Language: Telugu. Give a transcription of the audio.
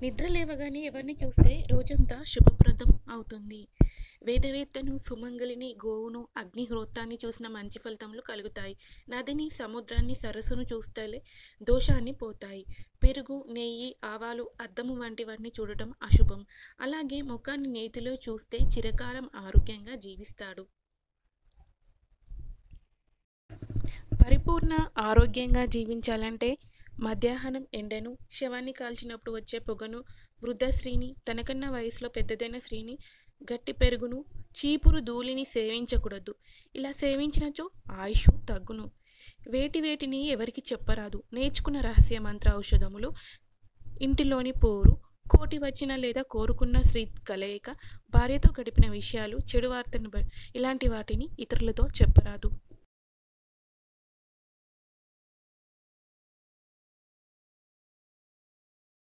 నిద్ర లేవగానే ఎవరిని చూస్తే రోజంతా శుభప్రదం అవుతుంది వేదవేత్తను సుమంగళిని గోవును అగ్నిహోత్రాన్ని చూసిన మంచి ఫలితములు కలుగుతాయి నదిని సముద్రాన్ని సరస్సును చూస్తేలే దోషాన్ని పోతాయి పెరుగు నెయ్యి ఆవాలు అద్దము వంటివన్నీ చూడటం అశుభం అలాగే ముఖాన్ని నేతిలో చూస్తే చిరకాలం ఆరోగ్యంగా జీవిస్తాడు పరిపూర్ణ ఆరోగ్యంగా జీవించాలంటే మధ్యాహ్నం ఎండను శవాన్ని కాల్చినప్పుడు వచ్చే పొగను వృద్ధ స్త్రీని తనకన్నా వయసులో పెద్దదైన స్త్రీని గట్టి పెరుగును చీపురు ధూళిని సేవించకూడదు ఇలా సేవించినచో ఆయుష్ తగ్గును వేటి వేటిని ఎవరికి చెప్పరాదు నేర్చుకున్న రహస్య మంత్ర ఔషధములు ఇంటిలోని పోరు కోటి వచ్చిన లేదా కోరుకున్న స్త్రీ కలయిక భార్యతో గడిపిన విషయాలు చెడు వార్తను బ- ఇలాంటి వాటిని ఇతరులతో చెప్పరాదు